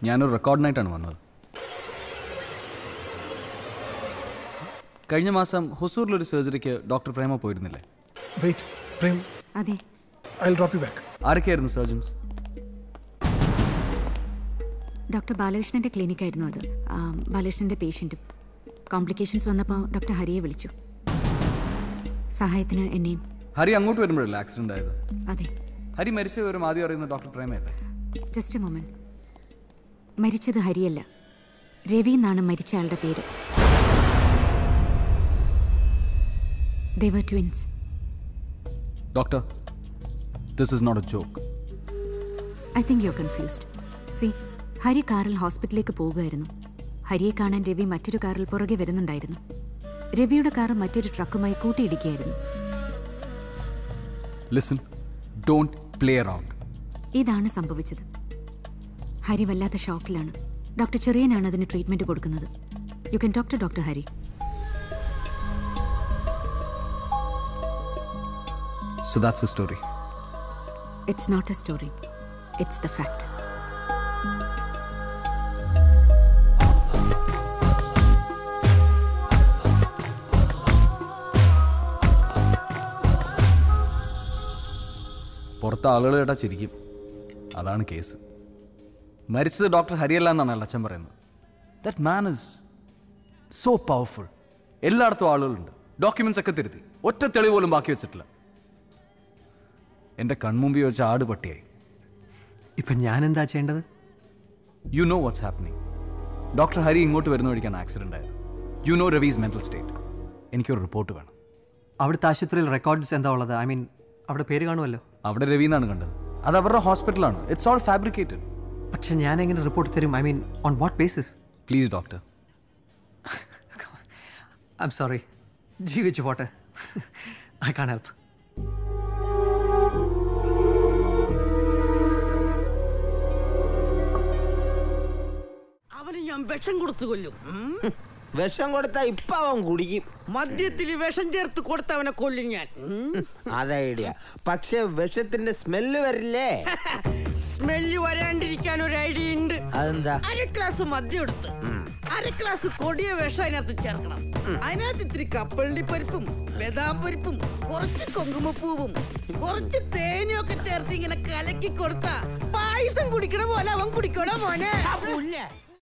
ഞാനൊരു റെക്കോർഡിനായിട്ടാണ് വന്നത് കഴിഞ്ഞ മാസം ഹൊസൂറിലൊരു സർജറിക്ക് ഡോക്ടർ പ്രേമ പോയിരുന്നില്ലേ വെയിറ്റ് പ്രേം അതെ ഐ ഡ്രോപ്പ് യു ബാക്ക് ആരൊക്കെയായിരുന്നു സർജൻസ് ഡോക്ടർ ബാലകൃഷ്ണന്റെ ക്ലിനിക്കായിരുന്നു അത് ആ, ബാലകൃഷ്ണന്റെ പേഷ്യൻറ്റും കോംപ്ലിക്കേഷൻസ് വന്നപ്പോൾ ഡോക്ടർ ഹരിയെ വിളിച്ചു സഹായത്തിന് എന്നെയും ഹരി അങ്ങോട്ട് വരുമ്പോഴല്ലേ ആക്സിഡന്റ് ആയത് അതെ ഹരി മരിച്ച വിവരം ആദ്യം അറിയുന്ന ഡോക്ടർ പ്രേമയല്ലേ ജസ്റ്റ് എ മൊമെന്റ് മരിച്ചത് ഹരിയല്ല രവി എന്നാണ് മരിച്ച ആളുടെ പേര് they're twins doctor this is not a joke I think you confused see Hari കാറിൽ ഹോസ്പിറ്റലിലേക്ക് പോവുകയായിരുന്നു ഹരിയെ കാണാൻ രവി മറ്റൊരു കാറിൽ പുറകെ വരുന്നുണ്ടായിരുന്നു രവിയുടെ കാർ മറ്റൊരു ട്രക്കുമായി കൂട്ടിയിടിക്കുകയായിരുന്നു ലിസൺ ഡോണ്ട് പ്ലേ അറൗണ്ട് ഇതാണ് സംഭവിച്ചത് ഹരി വല്ലാത്ത ഷോക്കിലാണ് ഡോക്ടർ ചെറിയനാണ് അതിന് ട്രീറ്റ്മെന്റ് കൊടുക്കുന്നത് you can talk to doctor Hari so that's a story it's not a story it's the fact പുറത്ത് ആളുകൾ കേട്ടാ ചിരിക്കും അതാണ് കേസ് മരിച്ചത് ഡോക്ടർ ഹരിയല്ല എന്നാണ് അച്ഛൻ പറയുന്നത് that man is so powerful എല്ലായിടത്തും ആളുകളുണ്ട് ഡോക്യുമെന്റ്സ് ഒക്കെ തിരുത്തി ഒറ്റ തെളിവ് പോലും ബാക്കി വെച്ചിട്ടില്ല എൻ്റെ കൺമുമ്പിൽ വെച്ച ആട് പട്ടിയായി ഇപ്പം ഞാൻ എന്താ ചെയ്യേണ്ടത് you know what's happening doctor Hari ഇങ്ങോട്ട് വരുന്ന വഴിക്കാണ് ആക്സിഡന്റ് ആയത് you know Ravi's mental state എനിക്കൊരു റിപ്പോർട്ട് വേണം അവിടുത്തെ ആശുപത്രിയിൽ റെക്കോർഡ്സ് എന്താ ഉള്ളത് ഐ മീൻ അവിടെ പേര് കാണുമല്ലോ അവിടെ രവി എന്നാണ് കണ്ടത് അത് അവരുടെ ഹോസ്പിറ്റലാണ് ഇറ്റ്സ് ഓൾ ഫാബ്രിക്കേറ്റഡ് പക്ഷെ ഞാൻ എങ്ങനെ റിപ്പോർട്ട് തരും I mean on what basis please doctor I'm sorry ജീവിച്ചു പോട്ടെ ഐ കാൺ ഹെൽപ്പ് അവന് ഞാൻ വിഷം കൊടുത്തു കൊല്ലും ഉം. വിഷം കൊടുത്താ ഇപ്പൊ അവൻ കുടിക്കും മദ്യത്തിൽ വിഷം ചേർത്ത് കൊടുത്തവനെ കൊല്ലും ഞാൻ ഉം. അത് ഐഡിയ പക്ഷെ വിഷത്തിന്റെ സ്മെല്ല് വരില്ലേ സ്മെല്ല് വരാണ്ടിരിക്കാൻ ഒരു ഐഡിയ ഉണ്ട് അതെന്താ അര ഗ്ലാസ് മദ്യം എടുത്ത് അര ഗ്ലാസ് കൊടിയ വിഷം അതിനകത്ത് ചേർക്കണം അതിനകത്ത് ഇത്തിരി കപ്പലണ്ടി പരിപ്പും ബദാം പരിപ്പും കുറച്ച് കുങ്കുമപ്പൂവും കുറച്ച് തേനും ഒക്കെ ചേർത്ത് ഇങ്ങനെ കലക്കി കൊടുത്ത പായസം കുടിക്കണ പോലെ അവൻ കുടിക്കണോ മോനെ